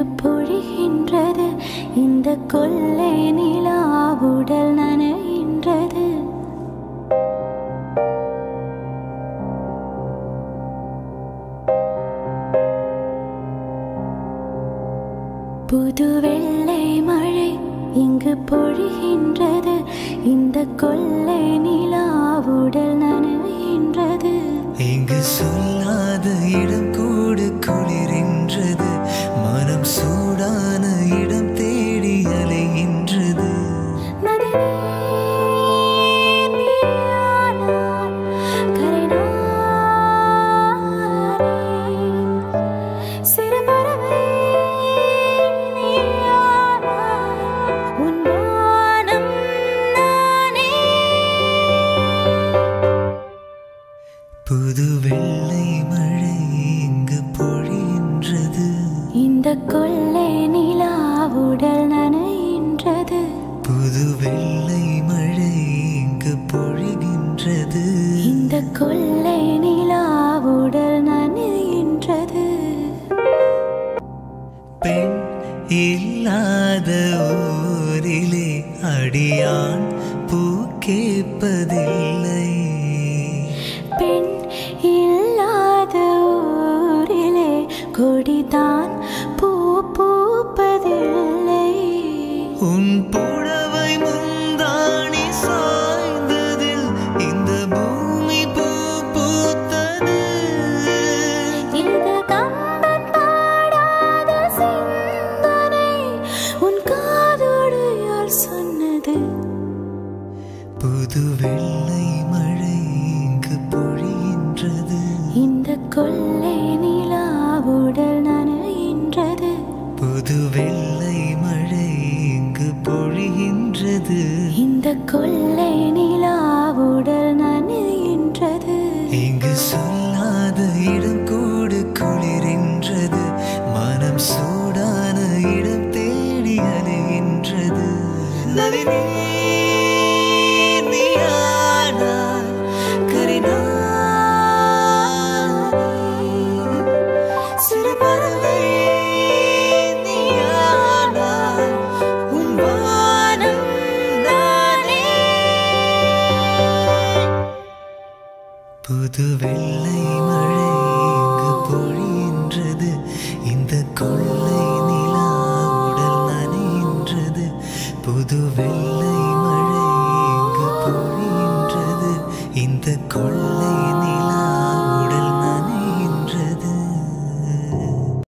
பொழிகின்றது இந்த கொள்ளை நிலா உடல் நனைகின்றது புது வெள்ளை மழை இங்கு பொழிகின்றது இந்த கொள்ளை நிலா உடல் நனைகின்றது இங்கு சொல்லாத இடம் கூடு குளிரின்றது மனம் சூடான இடம் தேடி அலைகின்றது நதிநீர் நீரானாய் கரைநானே. சிறு பறவை நீயானாய் உன் வானம் நானே. புது வெள்ளை மழை இங்கு பொழிகின்றது இந்த கொள்ளை நிலா உடல் நனைகின்றது புது வெள்ளை மழை இங்கு பொழிகின்றது இந்த கொள்ளை நிலா உடல் நனைகின்றது பெண் இல்லாத ஊரிலே அடியான் பூ கேட்பதில்லை பெண் இல்லாத ஊரிலே கொடிதான் பூ பூப்பதில்லை உன் புடவை முந்தாணி சாய்ந்ததில் இந்த பூமி பூ பூத்தது இது கம்பன் பாடாத சிந்தனை உன் காதோடு யார் சொன்னது புது வெள்ளை மழை இங்கு பொழிகின்றது இந்த கொள்ளை நிலா உடல் நனைகின்றது புது வெள்ளை மழை இங்கு பொழிகின்றது இந்த கொள்ளை நிலா உடல் நனைகின்றது இங்கு சொல்லாத இடம் கூடு குளிரின்றது மனம் சூடான இடம் தேடி அலைகின்றது நளினி நீயானாய் கரிநானே. சிறு பறவை நீயானாய் உன் வானம் நானே புது வெள்ளை மழை இங்கு பொழிகின்றது இந்த கொள்ளை நிலா உடல் நனைகின்றது புது வெள்ளை மழை இங்கு பொழிகின்றது இந்த கொள்ளை